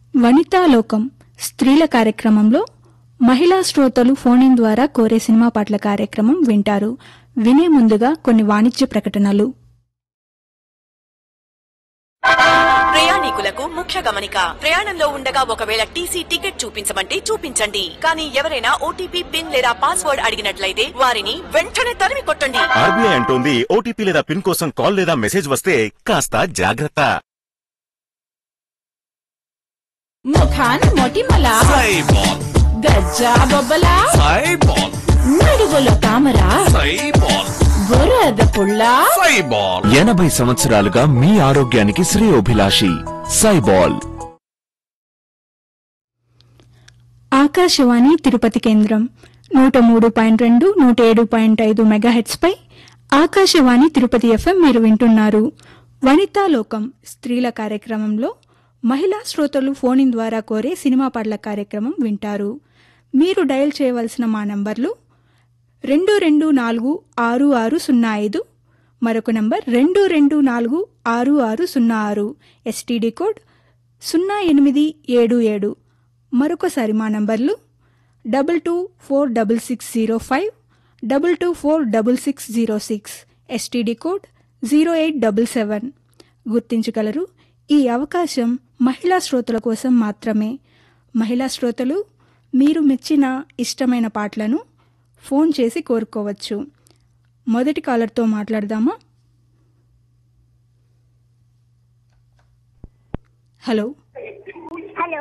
వనితాలోకం స్త్రీల కార్యక్రమంలో మహిళా శ్రోతలు ఫోన్ ఇన్ ద్వారా కోరే సినిమా పాటల కార్యక్రమం వింటారు వినే ముందుగా కొన్ని వాణిజ్య ప్రకటనలు ప్రయాణికులకు ముఖ్య గమనిక ప్రయాణంలో ఉండగా ఒకవేళ టీసీ టికెట్ చూపించమంటే చూపించండి కానీ ఎవరైనా ఓటీపీ పిన్ లేదా పాస్వర్డ్ అడిగినట్లయితే వారిని వెంటనే తరిమి కొట్టండి ఆర్బీఐ అంటోంది ఓటీపీ లేదా పిన్ కోసం కాల్ లేదా మెసేజ్ వస్తే కాస్త జాగ్రత్త ముఖాన్ మొటిమల సైబాల్ గజ్జా బొబ్బల సైబాల్ నడుగుల తామర సైబాల్ బురద పుల్ల సైబాల్ ఎనభై సంవత్సరాలుగా మీ ఆరోగ్యానికి శ్రేయోభిలాషి సైబాల్ ఆకాశవాణి తిరుపతి కేంద్రం నూట మూడు పాయింట్ రెండు నూట ఏడు పాయింట్ ఐదు మెగాహెట్స్ పై ఆకాశవాణి తిరుపతి ఎఫ్ఎం మీరు వింటున్నారు వనితాలోకం స్త్రీల కార్యక్రమంలో మహిళా శ్రోతలు ఫోన్ ఇన్ ద్వారా కోరే సినిమా పాటల కార్యక్రమం వింటారు మీరు డయల్ చేయవలసిన మా నంబర్లు రెండు రెండు నాలుగు ఆరు ఆరు సున్నా ఐదు మరొక నంబర్ రెండు రెండు నాలుగు ఆరు ఆరు సున్నా ఆరు ఎస్టీడీ కోడ్ సున్నా ఎనిమిది ఏడు ఏడు మరొకసారి మా నంబర్లు double two four double six zero five double two four double six zero six STD code zero eight double seven గుర్తించగలరు ఈ అవకాశం మహిళా శ్రోతల కోసం మాత్రమే మహిళా శ్రోతలు మీరు మెచ్చిన ఇష్టమైన పాటలను ఫోన్ చేసి కోరుకోవచ్చు మొదటి కాలర్తో మాట్లాడదామా హలో